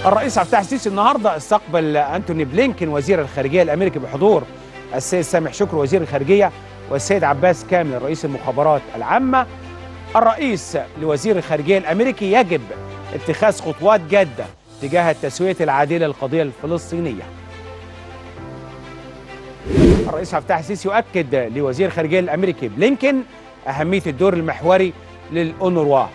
الرئيس عبد الفتاح السيسي النهارده استقبل انتوني بلينكن وزير الخارجيه الامريكي بحضور السيد سامح شكر وزير الخارجيه والسيد عباس كامل رئيس المخابرات العامه الرئيس لوزير الخارجيه الامريكي يجب اتخاذ خطوات جاده تجاه التسويه العادله للقضيه الفلسطينيه الرئيس عبد الفتاح السيسي يؤكد لوزير الخارجيه الامريكي بلينكن اهميه الدور المحوري للاونروا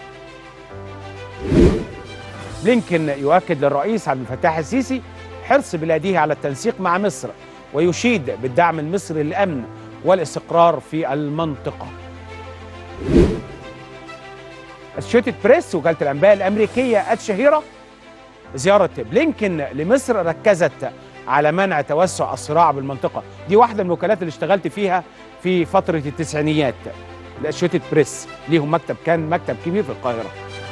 بلينكن يؤكد للرئيس عبد الفتاح السيسي حرص بلاده على التنسيق مع مصر ويشيد بالدعم المصري للامن والاستقرار في المنطقه. الشيتد بريس وكاله الانباء الامريكيه الشهيره زياره بلينكن لمصر ركزت على منع توسع الصراع بالمنطقه، دي واحده من الوكالات اللي اشتغلت فيها في فتره التسعينيات. الشيتد بريس ليهم مكتب كان مكتب كبير في القاهره.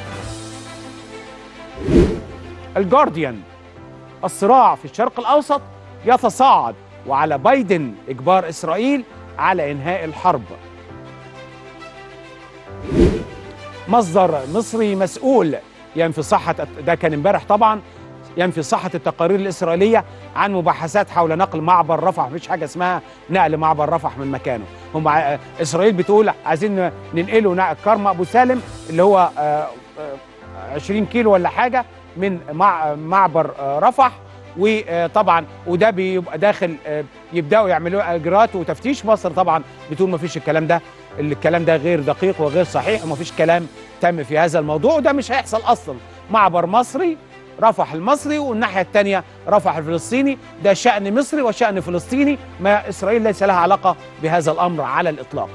الجارديان الصراع في الشرق الاوسط يتصاعد وعلى بايدن اجبار اسرائيل على انهاء الحرب. مصدر مصري مسؤول ينفي صحه ده كان امبارح طبعا ينفي صحه التقارير الاسرائيليه عن مباحثات حول نقل معبر رفح مفيش حاجه اسمها نقل معبر رفح من مكانه هم ع- اسرائيل بتقول عايزين ننقله نقل كرم ابو سالم اللي هو آه، آه، 20 كيلو ولا حاجه من مع معبر آه، رفح وطبعا وده بيبقى داخل آه، يبداوا يعملوا اجراءات وتفتيش مصر طبعا بتقول ما فيش الكلام ده الكلام ده غير دقيق وغير صحيح وما فيش كلام تم في هذا الموضوع وده مش هيحصل اصلا معبر مصري رفح المصري والناحيه الثانيه رفح الفلسطيني ده شان مصري وشان فلسطيني ما اسرائيل ليس لها علاقه بهذا الامر على الاطلاق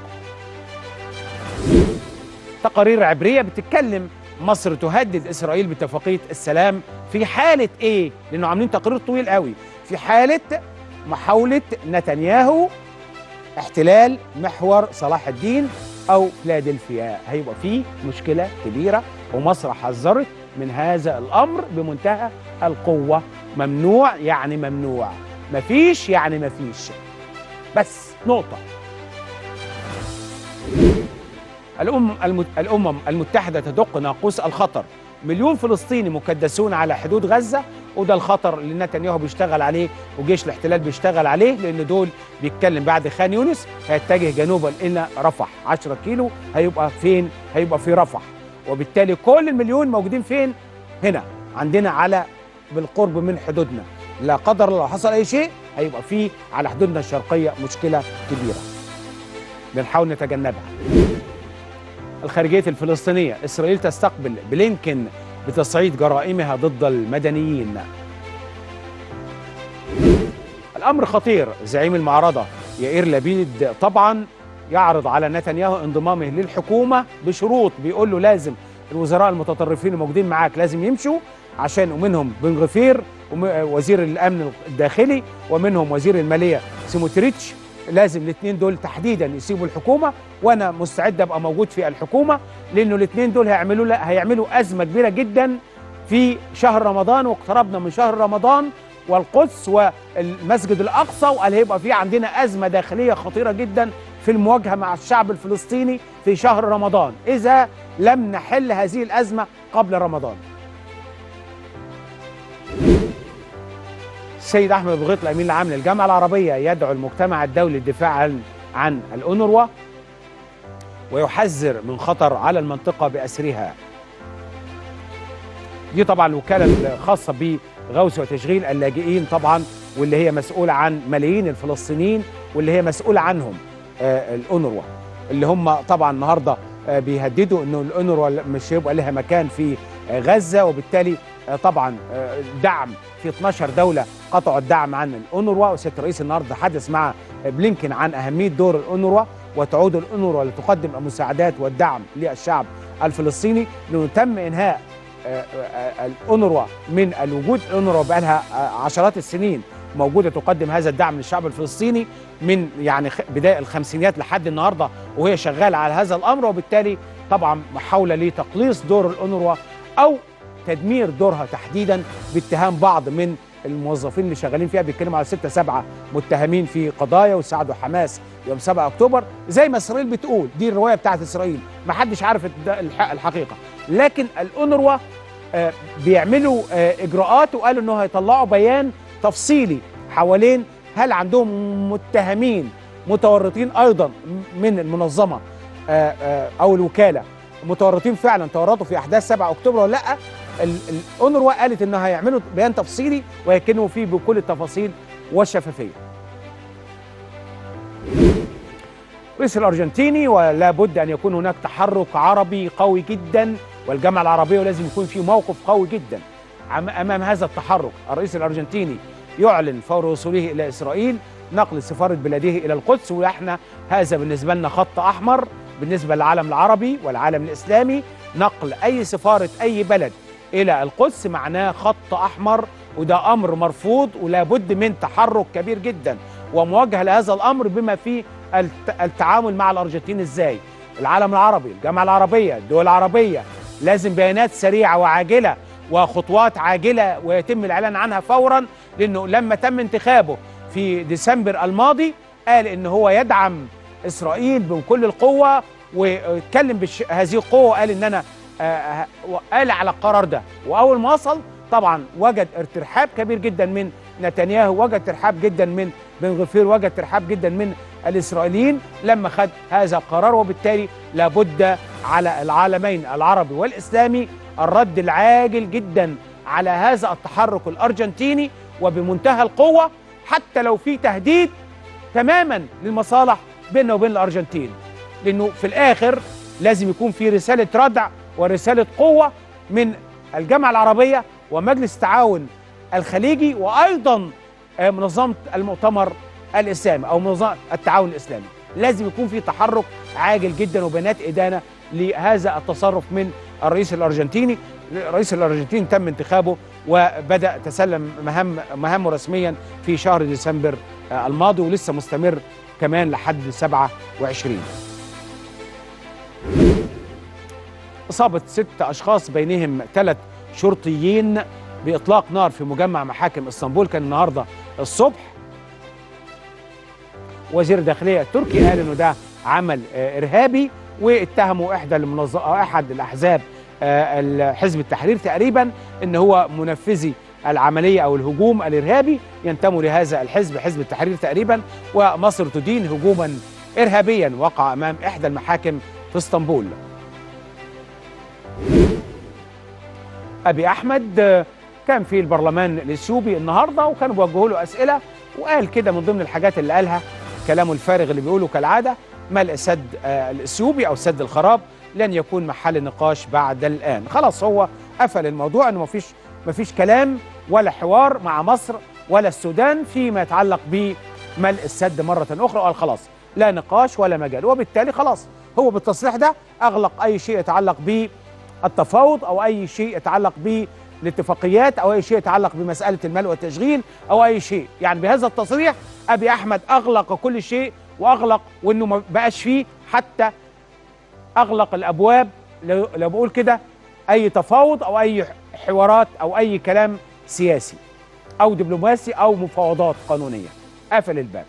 تقارير عبريه بتتكلم مصر تهدد اسرائيل باتفاقيه السلام في حاله ايه؟ لانه عاملين تقرير طويل قوي في حاله محاوله نتنياهو احتلال محور صلاح الدين او فيلادلفيا هيبقى فيه مشكله كبيره ومصر حذرت من هذا الامر بمنتهى القوه ممنوع يعني ممنوع مفيش يعني مفيش بس نقطه الأمم الم- الأمم المتحدة تدق ناقوس الخطر مليون فلسطيني مكدسون على حدود غزة وده الخطر اللي نتنياهو بيشتغل عليه وجيش الاحتلال بيشتغل عليه لأن دول بيتكلم بعد خان يونس هيتجه جنوبا إلى رفح 10 كيلو هيبقى فين؟ هيبقى في رفح وبالتالي كل المليون موجودين فين؟ هنا عندنا على بالقرب من حدودنا لا قدر الله لو حصل أي شيء هيبقى في على حدودنا الشرقية مشكلة كبيرة بنحاول نتجنبها الخارجية الفلسطينية إسرائيل تستقبل بلينكن بتصعيد جرائمها ضد المدنيين الأمر خطير زعيم المعارضة يائير لبيد طبعا يعرض على نتنياهو انضمامه للحكومة بشروط بيقول له لازم الوزراء المتطرفين الموجودين معاك لازم يمشوا عشان ومنهم بن غفير وم- وزير الأمن الداخلي ومنهم وزير المالية سيموتريتش لازم الاثنين دول تحديدا يسيبوا الحكومه وانا مستعد ابقى موجود في الحكومه لانه الاثنين دول هيعملوا لا هيعملوا ازمه كبيره جدا في شهر رمضان واقتربنا من شهر رمضان والقدس والمسجد الاقصى وقال هيبقى في عندنا ازمه داخليه خطيره جدا في المواجهه مع الشعب الفلسطيني في شهر رمضان اذا لم نحل هذه الازمه قبل رمضان السيد احمد بغيط الامين العام للجامعه العربيه يدعو المجتمع الدولي للدفاع عن عن الأونروا ويحذر من خطر على المنطقه باسرها. دي طبعا الوكاله الخاصه بغوث وتشغيل اللاجئين طبعا واللي هي مسؤوله عن ملايين الفلسطينيين واللي هي مسؤوله عنهم آه الأونروا اللي هم طبعا النهارده آه بيهددوا انه الأونروا مش هيبقى لها مكان في آه غزه وبالتالي آه طبعا آه دعم في 12 دوله قطعوا الدعم عن الأونروا وسياده الرئيس النهارده حدث مع بلينكن عن اهميه دور الأونروا وتعود الأونروا لتقدم المساعدات والدعم للشعب الفلسطيني لانه تم انهاء آه، آه، الأونروا من الوجود الأونروا بقى لها عشرات السنين موجوده تقدم هذا الدعم للشعب الفلسطيني من يعني خ- بدايه الخمسينيات لحد النهارده وهي شغاله على هذا الامر وبالتالي طبعا محاوله لتقليص دور الأونروا او تدمير دورها تحديدا باتهام بعض من الموظفين اللي شغالين فيها بيتكلموا على ستة سبعة متهمين في قضايا وساعدوا حماس يوم 7 اكتوبر زي ما اسرائيل بتقول دي الروايه بتاعت اسرائيل ما حدش عارف الد- الح- الحقيقه لكن الأونروا آه، بيعملوا آه، اجراءات وقالوا انه هيطلعوا بيان تفصيلي حوالين هل عندهم متهمين متورطين ايضا من المنظمه آه، آه، او الوكاله متورطين فعلا تورطوا في احداث 7 اكتوبر ولا لا ال- الاونروا قالت انها هيعملوا بيان تفصيلي ويكنوا فيه بكل التفاصيل والشفافيه الرئيس الارجنتيني ولا بد ان يكون هناك تحرك عربي قوي جدا والجامعه العربيه ولازم يكون في موقف قوي جدا عم- امام هذا التحرك الرئيس الارجنتيني يعلن فور وصوله الى اسرائيل نقل سفاره بلاده الى القدس واحنا هذا بالنسبه لنا خط احمر بالنسبه للعالم العربي والعالم الاسلامي نقل اي سفاره اي بلد الى القدس معناه خط احمر وده امر مرفوض ولا بد من تحرك كبير جدا وموجه لهذا الامر بما فيه الت- التعامل مع الارجنتين ازاي العالم العربي الجامعه العربيه الدول العربيه لازم بيانات سريعه وعاجله وخطوات عاجله ويتم الاعلان عنها فورا لانه لما تم انتخابه في ديسمبر الماضي قال ان هو يدعم اسرائيل بكل القوه واتكلم بهذه القوه وقال ان انا آه، قال على القرار ده واول ما وصل طبعا وجد ارتحاب كبير جدا من نتنياهو وجد ترحاب جدا من بن غفير وجد ترحاب جدا من الاسرائيليين لما خد هذا القرار وبالتالي لابد على العالمين العربي والاسلامي الرد العاجل جدا على هذا التحرك الارجنتيني وبمنتهى القوه حتى لو في تهديد تماما للمصالح بيننا وبين الارجنتين لانه في الاخر لازم يكون في رساله ردع ورساله قوه من الجامعه العربيه ومجلس التعاون الخليجي وايضا آه، منظمه المؤتمر الاسلامي او منظمه التعاون الاسلامي لازم يكون في تحرك عاجل جدا وبيانات ادانه لهذا التصرف من الرئيس الارجنتيني الرئيس الارجنتيني تم انتخابه وبدا تسلم مهام مهامه رسميا في شهر ديسمبر آه، الماضي ولسه مستمر كمان لحد 27 إصابة ست أشخاص بينهم ثلاث شرطيين بإطلاق نار في مجمع محاكم إسطنبول كان النهاردة الصبح وزير الداخلية التركي قال إنه ده عمل آه، إرهابي واتهموا إحدى المنظ... أو أحد الأحزاب آه، حزب التحرير تقريبا إن هو منفذي العملية أو الهجوم الإرهابي ينتموا لهذا الحزب حزب التحرير تقريبا ومصر تدين هجوما إرهابيا وقع أمام إحدى المحاكم في اسطنبول ابي احمد آه، كان في البرلمان الاثيوبي النهارده وكانوا بيوجهوا له اسئله وقال كده من ضمن الحاجات اللي قالها كلامه الفارغ اللي بيقوله كالعاده ملء سد آه، الاثيوبي او سد الخراب لن يكون محل نقاش بعد الان خلاص هو قفل الموضوع انه مفيش مفيش كلام ولا حوار مع مصر ولا السودان فيما يتعلق بملء السد مره اخرى وقال خلاص لا نقاش ولا مجال وبالتالي خلاص هو بالتصريح ده اغلق اي شيء يتعلق ب التفاوض او اي شيء يتعلق بالاتفاقيات او اي شيء يتعلق بمساله الملء والتشغيل او اي شيء يعني بهذا التصريح ابي احمد اغلق كل شيء واغلق وانه ما بقاش فيه حتى اغلق الابواب لو لو بقول كده اي تفاوض او اي حوارات او اي كلام سياسي او دبلوماسي او مفاوضات قانونيه قفل الباب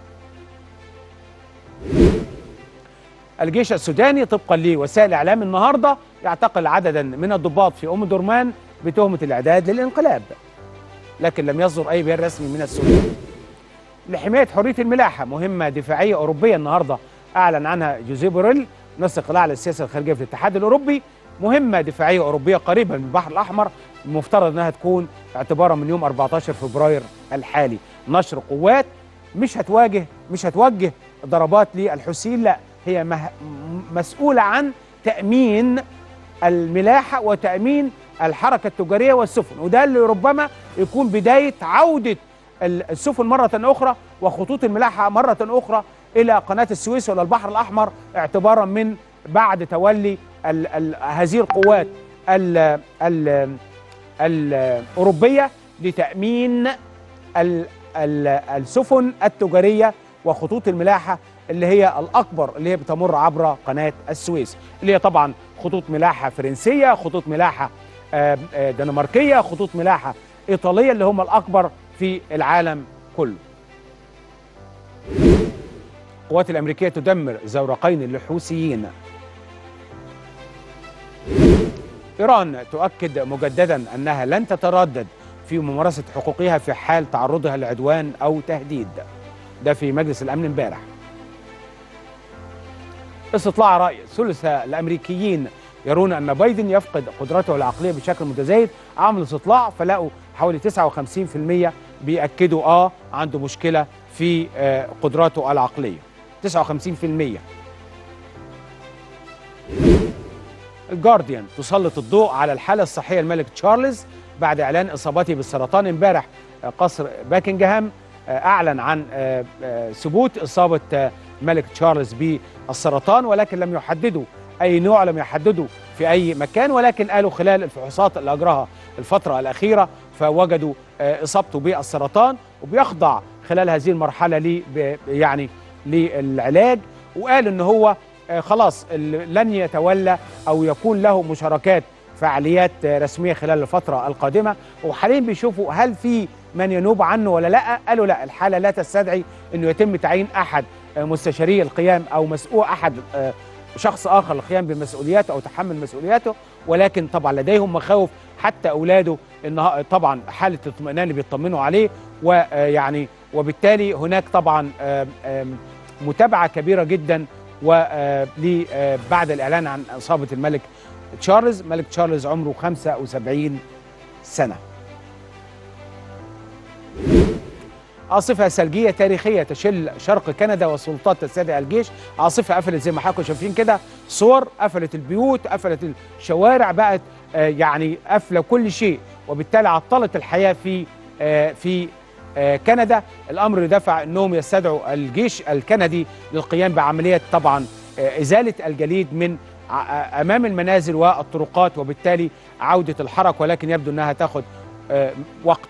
الجيش السوداني طبقا لوسائل اعلام النهارده يعتقل عددا من الضباط في ام درمان بتهمه الاعداد للانقلاب لكن لم يصدر اي بيان رسمي من السودان لحمايه حريه الملاحه مهمه دفاعيه اوروبيه النهارده اعلن عنها جوزيه بوريل نص قلاع على السياسه الخارجيه في الاتحاد الاوروبي مهمه دفاعيه اوروبيه قريبه من البحر الاحمر المفترض انها تكون اعتبارا من يوم 14 فبراير الحالي نشر قوات مش هتواجه مش هتوجه ضربات للحوثيين لا هي مه... مسؤوله عن تامين الملاحه وتامين الحركه التجاريه والسفن وده اللي ربما يكون بدايه عوده السفن مره اخرى وخطوط الملاحه مره اخرى الى قناه السويس والى البحر الاحمر اعتبارا من بعد تولي ال ال هذه القوات ال ال الاوروبيه لتامين ال ال السفن التجاريه وخطوط الملاحه اللي هي الاكبر اللي هي بتمر عبر قناه السويس اللي هي طبعا خطوط ملاحه فرنسيه خطوط ملاحه آه، آه، دنماركيه خطوط ملاحه ايطاليه اللي هم الاكبر في العالم كله القوات الامريكيه تدمر زورقين للحوثيين إيران تؤكد مجددا أنها لن تتردد في ممارسة حقوقها في حال تعرضها لعدوان أو تهديد ده في مجلس الأمن امبارح استطلاع رأي ثلث الأمريكيين يرون أن بايدن يفقد قدرته العقلية بشكل متزايد عملوا استطلاع فلقوا حوالي 59% بيأكدوا آه عنده مشكلة في آه قدراته العقلية 59% الجارديان تسلط الضوء على الحالة الصحية الملك تشارلز بعد إعلان إصابته بالسرطان امبارح قصر باكنجهام أعلن عن ثبوت إصابة الملك تشارلز بالسرطان ولكن لم يحددوا أي نوع لم يحددوا في أي مكان ولكن قالوا خلال الفحوصات اللي أجراها الفترة الأخيرة فوجدوا إصابته بالسرطان وبيخضع خلال هذه المرحلة لي يعني للعلاج وقال إن هو خلاص لن يتولى او يكون له مشاركات فعاليات رسميه خلال الفتره القادمه وحاليا بيشوفوا هل في من ينوب عنه ولا لا قالوا لا الحاله لا تستدعي انه يتم تعيين احد مستشاري القيام او مسؤول احد شخص اخر للقيام بمسؤولياته او تحمل مسؤولياته ولكن طبعا لديهم مخاوف حتى اولاده ان طبعا حاله الاطمئنان اللي بيطمنوا عليه ويعني وبالتالي هناك طبعا متابعه كبيره جدا وبعد الاعلان عن اصابه الملك تشارلز ملك تشارلز عمره 75 سنه عاصفة ثلجية تاريخية تشل شرق كندا والسلطات تستدعي الجيش عاصفة قفلت زي ما حضراتكم شايفين كده صور قفلت البيوت قفلت الشوارع بقت آه يعني قافلة كل شيء وبالتالي عطلت الحياة في آه في آه كندا الامر دفع انهم يستدعوا الجيش الكندي للقيام بعمليه طبعا آه ازاله الجليد من امام المنازل والطرقات وبالتالي عوده الحركه ولكن يبدو انها تاخذ آه وقت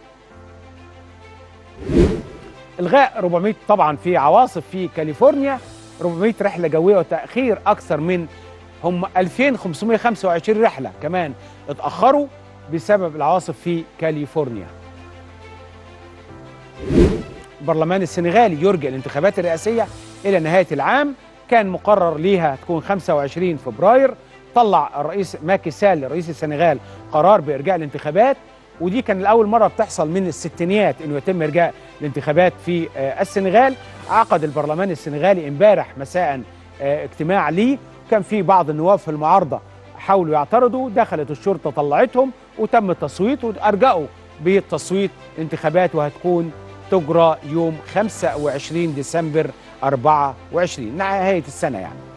الغاء 400 طبعا في عواصف في كاليفورنيا 400 رحله جويه وتاخير اكثر من هم 2525 رحله كمان اتاخروا بسبب العواصف في كاليفورنيا البرلمان السنغالي يرجئ الانتخابات الرئاسية إلى نهاية العام كان مقرر ليها تكون 25 فبراير طلع الرئيس ماكي سال رئيس السنغال قرار بإرجاء الانتخابات ودي كان لأول مرة بتحصل من الستينيات إنه يتم إرجاء الانتخابات في السنغال عقد البرلمان السنغالي امبارح مساء اجتماع ليه كان في بعض النواب في المعارضة حاولوا يعترضوا دخلت الشرطة طلعتهم وتم التصويت وأرجأوا بالتصويت انتخابات وهتكون تجرى يوم 25 ديسمبر 24 نهاية السنة يعني